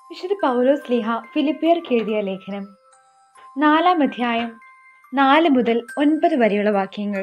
വിശുദ്ധ പൗലോസ് ലിഹ ഫിലിപ്പിയർക്ക് എഴുതിയ ലേഖനം നാലാം അധ്യായം നാല് മുതൽ ഒൻപത് വരെയുള്ള വാക്യങ്ങൾ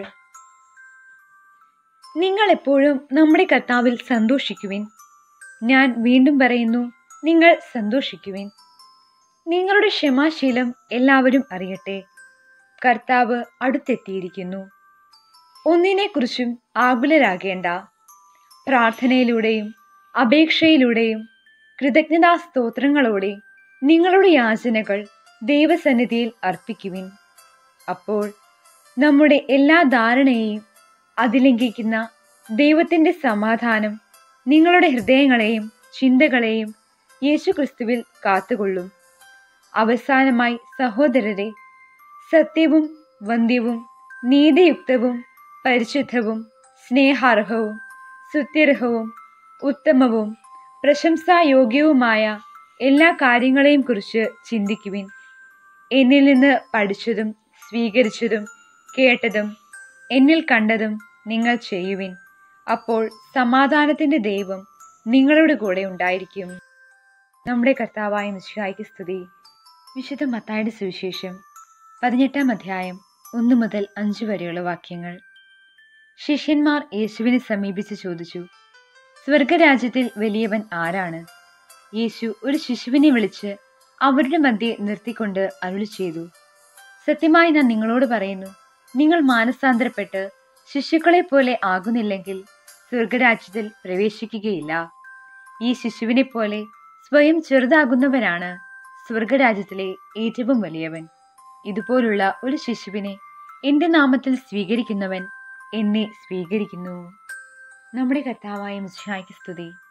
നിങ്ങൾ എപ്പോഴും നമ്മുടെ കർത്താവിൽ സന്തോഷിക്കുവിൻ ഞാൻ വീണ്ടും പറയുന്നു നിങ്ങൾ സന്തോഷിക്കുവിൻ നിങ്ങളുടെ ക്ഷമാശീലം എല്ലാവരും അറിയട്ടെ കർത്താവ് അടുത്തെത്തിയിരിക്കുന്നു ഒന്നിനെക്കുറിച്ചും ആകുലരാകേണ്ട പ്രാർത്ഥനയിലൂടെയും അപേക്ഷയിലൂടെയും കൃതജ്ഞതാ സ്തോത്രങ്ങളോടെ നിങ്ങളുടെ യാചനകൾ ദൈവസന്നിധിയിൽ അർപ്പിക്കുവിൻ അപ്പോൾ നമ്മുടെ എല്ലാ ധാരണയെയും അതിലംഘിക്കുന്ന ദൈവത്തിൻ്റെ സമാധാനം നിങ്ങളുടെ ഹൃദയങ്ങളെയും ചിന്തകളെയും യേശുക്രിസ്തുവിൽ കാത്തുകൊള്ളും അവസാനമായി സഹോദരരെ സത്യവും വന്ധ്യവും നീതിയുക്തവും പരിശുദ്ധവും സ്നേഹാർഹവും സ്തുത്യർഹവും ഉത്തമവും പ്രശംസായോഗ്യവുമായ എല്ലാ കാര്യങ്ങളെയും കുറിച്ച് ചിന്തിക്കുവിൻ എന്നിൽ നിന്ന് പഠിച്ചതും സ്വീകരിച്ചതും കേട്ടതും എന്നിൽ കണ്ടതും നിങ്ങൾ ചെയ്യുവിൻ അപ്പോൾ സമാധാനത്തിൻ്റെ ദൈവം നിങ്ങളുടെ കൂടെ ഉണ്ടായിരിക്കും നമ്മുടെ കർത്താവായ മിശിഹായ്ക്ക് സ്തുതി വിശുദ്ധ മത്തായുടെ സുവിശേഷം പതിനെട്ടാം അധ്യായം ഒന്ന് മുതൽ അഞ്ച് വരെയുള്ള വാക്യങ്ങൾ ശിഷ്യന്മാർ യേശുവിനെ സമീപിച്ച് ചോദിച്ചു സ്വർഗരാജ്യത്തിൽ വലിയവൻ ആരാണ് യേശു ഒരു ശിശുവിനെ വിളിച്ച് അവരുടെ മധ്യെ നിർത്തിക്കൊണ്ട് അരുളി ചെയ്തു സത്യമായി ഞാൻ നിങ്ങളോട് പറയുന്നു നിങ്ങൾ മാനസാന്തരപ്പെട്ട് ശിശുക്കളെ പോലെ ആകുന്നില്ലെങ്കിൽ സ്വർഗരാജ്യത്തിൽ പ്രവേശിക്കുകയില്ല ഈ ശിശുവിനെ പോലെ സ്വയം ചെറുതാകുന്നവരാണ് സ്വർഗരാജ്യത്തിലെ ഏറ്റവും വലിയവൻ ഇതുപോലുള്ള ഒരു ശിശുവിനെ എൻ്റെ നാമത്തിൽ സ്വീകരിക്കുന്നവൻ എന്നെ സ്വീകരിക്കുന്നു നമ്മുടെ കർത്താവായ മിശിഹായ്ക്ക് സ്തുതി